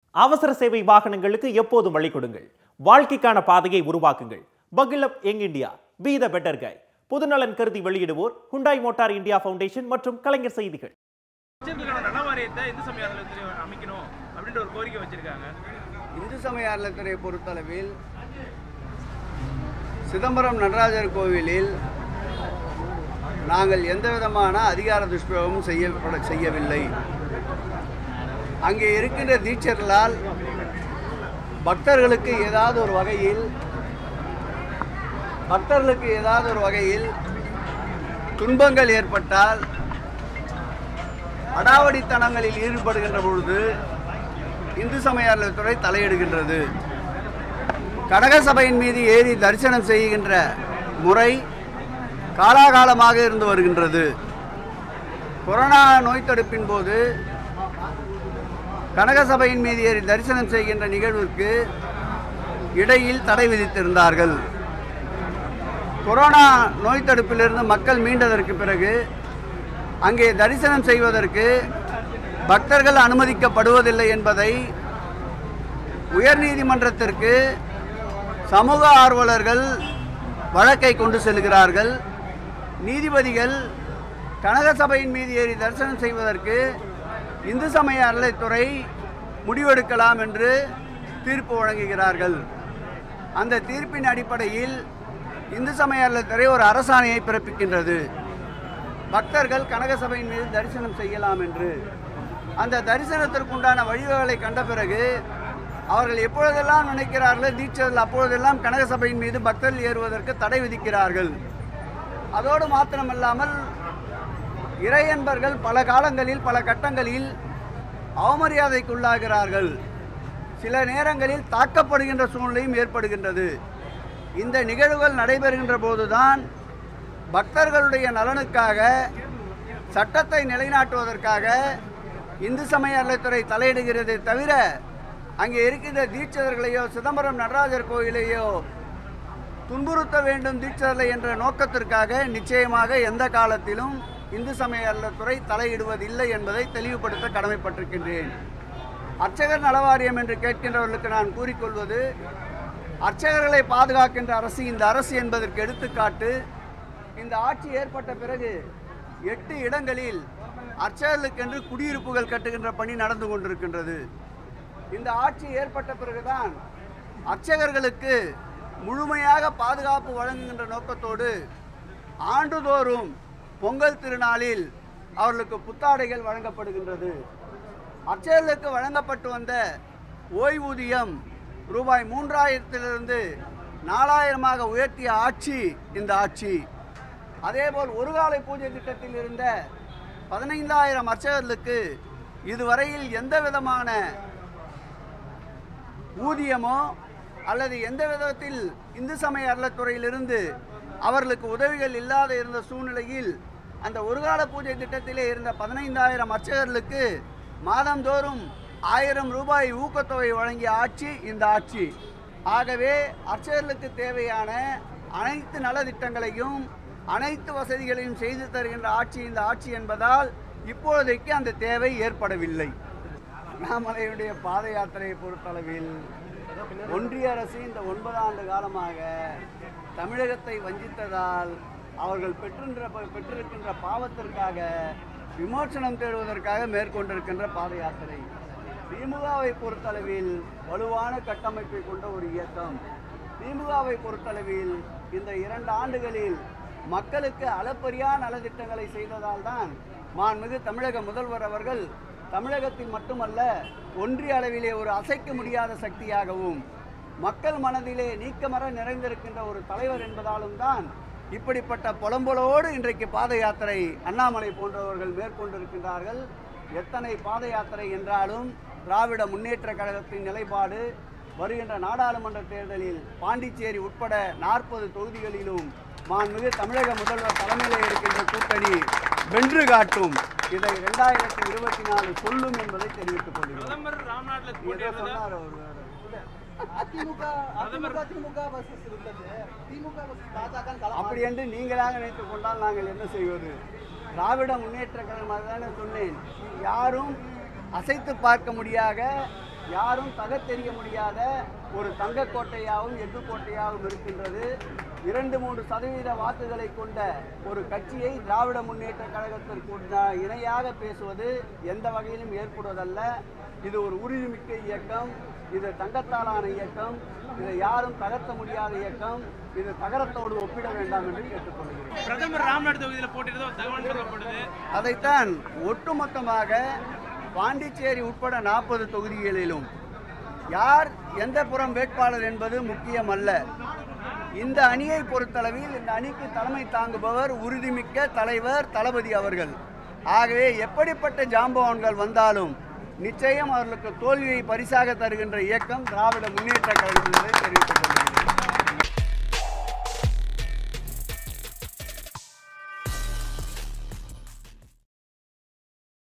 அவசர சேவை வாகனங்களுக்கு எப்போதும் வழி கொடுங்கள் வாழ்க்கைக்கான பாதையை உருவாக்குங்கள் பகில் up young India be the better கை பொதுநலன் கருதி வெளியிடுவோர் ஹுண்டாய் மோட்டார் இந்தியா ஃபவுண்டேஷன் மற்றும் கலைஞர் செய்திகள் அமைச்சர்களுக்கான நல வாரியத்தை இந்து சமய அறநிலையத்துறை அமைக்கணும் அப்படின்ற ஒரு கோரிக்கை வச்சிருக்காங்க இந்து சமய அறநிலையத்துறை பொறுத்தளவில் சிதம்பரம் நடராஜர் கோவிலில் நாங்கள் எந்த விதமான அதிகார துஷ்பிரயோகமும் செய்யப்பட செய்யவில்லை அங்கே இருக்கின்ற தீட்சர்களால் பக்தர்களுக்கு ஏதாவது ஒரு வகையில் பக்தர்களுக்கு ஏதாவது ஒரு வகையில் துன்பங்கள் ஏற்பட்டால் அடாவடித்தனங்களில் ஈடுபடுகின்ற பொழுது இந்து சமய அறநிலையத்துறை தலையிடுகின்றது கடக சபையின் மீது ஏறி தரிசனம் செய்கின்ற முறை காலாகாலமாக இருந்து வருகின்றது கொரோனா நோய் தடுப்பின் போது கனக சபையின் மீது ஏறி தரிசனம் செய்கின்ற நிகழ்விற்கு இடையில் தடை விதித்திருந்தார்கள் கொரோனா நோய் தடுப்பிலிருந்து மக்கள் மீண்டதற்கு பிறகு அங்கே தரிசனம் செய்வதற்கு பக்தர்கள் அனுமதிக்கப்படுவதில்லை என்பதை உயர்நீதிமன்றத்திற்கு சமூக ஆர்வலர்கள் வழக்கை கொண்டு செல்கிறார்கள் நீதிபதிகள் கனக சபையின் மீது ஏறி தரிசனம் செய்வதற்கு இந்து சமய அறநிலைத்துறை முடிவெடுக்கலாம் என்று தீர்ப்பு வழங்குகிறார்கள் அந்த தீர்ப்பின் அடிப்படையில் இந்து சமய அறநிலைத்துறை ஒரு அரசாணையை பிறப்பிக்கின்றது பக்தர்கள் கனக சபையின் மீது தரிசனம் செய்யலாம் என்று அந்த தரிசனத்திற்குண்டான வழிவகைகளை கண்ட பிறகு அவர்கள் எப்பொழுதெல்லாம் நினைக்கிறார்களோ தீட்சர்கள் அப்பொழுதெல்லாம் கனக சபையின் மீது பக்தர்கள் ஏறுவதற்கு தடை விதிக்கிறார்கள் அதோடு மாத்திரமல்லாமல் இறையன்பர்கள் பல காலங்களில் பல கட்டங்களில் அவமரியாதைக்குள்ளாகிறார்கள் சில நேரங்களில் தாக்கப்படுகின்ற சூழ்நிலையும் ஏற்படுகின்றது இந்த நிகழ்வுகள் நடைபெறுகின்ற போதுதான் பக்தர்களுடைய நலனுக்காக சட்டத்தை நிலைநாட்டுவதற்காக இந்து சமய அறநிலைத்துறை தலையிடுகிறதே தவிர அங்கே இருக்கின்ற தீட்சிதர்களையோ சிதம்பரம் நடராஜர் கோயிலையோ துன்புறுத்த வேண்டும் தீட்சிதர்களை என்ற நோக்கத்திற்காக நிச்சயமாக எந்த காலத்திலும் இந்து சமய அறநிலைத்துறை தலையிடுவதில்லை என்பதை தெளிவுபடுத்த கடமைப்பட்டிருக்கின்றேன் அர்ச்சகர் நலவாரியம் என்று கேட்கின்றவர்களுக்கு நான் கூறிக்கொள்வது அர்ச்சகர்களை பாதுகாக்கின்ற அரசு இந்த அரசு என்பதற்கு எடுத்துக்காட்டு இந்த ஆட்சி ஏற்பட்ட பிறகு எட்டு இடங்களில் அர்ச்சகர்களுக்கென்று குடியிருப்புகள் கட்டுகின்ற பணி நடந்து கொண்டிருக்கின்றது இந்த ஆட்சி ஏற்பட்ட பிறகுதான் அர்ச்சகர்களுக்கு முழுமையாக பாதுகாப்பு வழங்குகின்ற நோக்கத்தோடு ஆண்டுதோறும் பொங்கல் திருநாளில் அவர்களுக்கு புத்தாடைகள் வழங்கப்படுகின்றது அர்ச்சகர்களுக்கு வழங்கப்பட்டு வந்த ஓய்வூதியம் ரூபாய் மூன்றாயிரத்திலிருந்து நாலாயிரமாக உயர்த்திய ஆட்சி இந்த ஆட்சி அதேபோல் ஒரு காலை பூஜை திட்டத்தில் இருந்த பதினைந்தாயிரம் அர்ச்சகர்களுக்கு இதுவரையில் எந்த விதமான ஊதியமோ அல்லது எந்த விதத்தில் இந்து சமய அறநிலைத்துறையிலிருந்து அவர்களுக்கு உதவிகள் இல்லாத இருந்த சூழ்நிலையில் அந்த ஒருகால பூஜை திட்டத்திலே இருந்த பதினைந்தாயிரம் அர்ச்சகர்களுக்கு மாதந்தோறும் ஆயிரம் ரூபாய் ஊக்கத்தொகை வழங்கிய ஆட்சி இந்த ஆட்சி ஆகவே அர்ச்சகர்களுக்கு தேவையான அனைத்து நலத்திட்டங்களையும் அனைத்து வசதிகளையும் செய்து தருகின்ற ஆட்சி இந்த ஆட்சி என்பதால் இப்பொழுதைக்கு அந்த தேவை ஏற்படவில்லை அண்ணாமலையுடைய பாத யாத்திரையை பொறுத்தளவில் ஒன்றிய அரசு இந்த ஒன்பது ஆண்டு காலமாக தமிழகத்தை வஞ்சித்ததால் அவர்கள் பெற்றின்ற பெற்றிருக்கின்ற பாவத்திற்காக விமோசனம் தேடுவதற்காக மேற்கொண்டிருக்கின்ற பாத யாத்திரை திமுகவை பொறுத்தளவில் வலுவான கட்டமைப்பை கொண்ட ஒரு இயக்கம் திமுகவை பொறுத்தளவில் இந்த இரண்டு ஆண்டுகளில் மக்களுக்கு அளப்பரியா நலத்திட்டங்களை செய்ததால் தான் மாண்புமிகு தமிழக முதல்வர் அவர்கள் தமிழகத்தில் மட்டுமல்ல ஒன்றிய அளவிலே ஒரு அசைக்க முடியாத சக்தியாகவும் மக்கள் மனதிலே நீக்கமர நிறைந்திருக்கின்ற ஒரு தலைவர் என்பதாலும் தான் இப்படிப்பட்ட புலம்பலோடு இன்றைக்கு பாத யாத்திரை அண்ணாமலை போன்றவர்கள் மேற்கொண்டிருக்கின்றார்கள் எத்தனை பாத யாத்திரை என்றாலும் திராவிட முன்னேற்ற கழகத்தின் நிலைப்பாடு வருகின்ற நாடாளுமன்ற தேர்தலில் பாண்டிச்சேரி உட்பட நாற்பது தொகுதிகளிலும் மாண்புமிகு தமிழக முதல்வர் தலைமையில் இருக்கின்ற கூட்டணி வென்று காட்டும் இதை இரண்டாயிரத்தி இருபத்தி நாலு சொல்லும் என்பதை தெரிவித்துக் கொள்கிறோம் பிரதமர் ராம்நாட்ல ஏதோ போட்டியிடுறதா சொன்னார் அவர் வேற. அதிமுக அதிமுக திமுக வர்சஸ் இருந்தது திமுக வர்சஸ் பாஜக அப்படி என்று நீங்களாக நினைத்துக் கொண்டால் நாங்கள் என்ன செய்வது திராவிட முன்னேற்ற கழகமாக தானே சொன்னேன் யாரும் அசைத்து பார்க்க முடியாத யாரும் தகத்தெறிய முடியாத ஒரு தங்கக் கோட்டையாகவும் எஃகு கோட்டையாகவும் இருக்கின்றது இரண்டு மூன்று சதவீத வாக்குகளை கொண்ட ஒரு கட்சியை திராவிட முன்னேற்ற கழகத்திற்கு உண்டா- இணையாக பேசுவது எந்த வகையிலும் ஏற்படுவதல்ல இது ஒரு உறுதிமிக்க இயக்கம் இது தங்கத்தாலான இயக்கம் இதை யாரும் தகர்த்த முடியாத இயக்கம் இது தகரத்தோடு ஒப்பிட வேண்டாம் என்று கேட்டுக்கொள்கிறேன் பிரதமர் ராம்நாத் தொகுதியில் போட்டியிடுறதா ஒரு தகவல் சொல்லப்படுது அதைத்தான் ஒட்டுமொத்தமாக பாண்டிச்சேரி உட்பட நாற்பது தொகுதிகளிலும் யார் எந்த புறம் வேட்பாளர் என்பது முக்கியமல்ல இந்த அணியை பொறுத்தளவில் இந்த அணிக்கு தலைமை தாங்குபவர் உறுதிமிக்க தலைவர் தளபதி அவர்கள் ஆகவே எப்படிப்பட்ட ஜாம்பவான்கள் வந்தாலும் நிச்சயம் அவர்களுக்கு தோல்வியை பரிசாக தருகின்ற இயக்கம் திராவிட முன்னேற்ற கழகம் என்பதை தெரிவித்துக் கொள்கிறேன்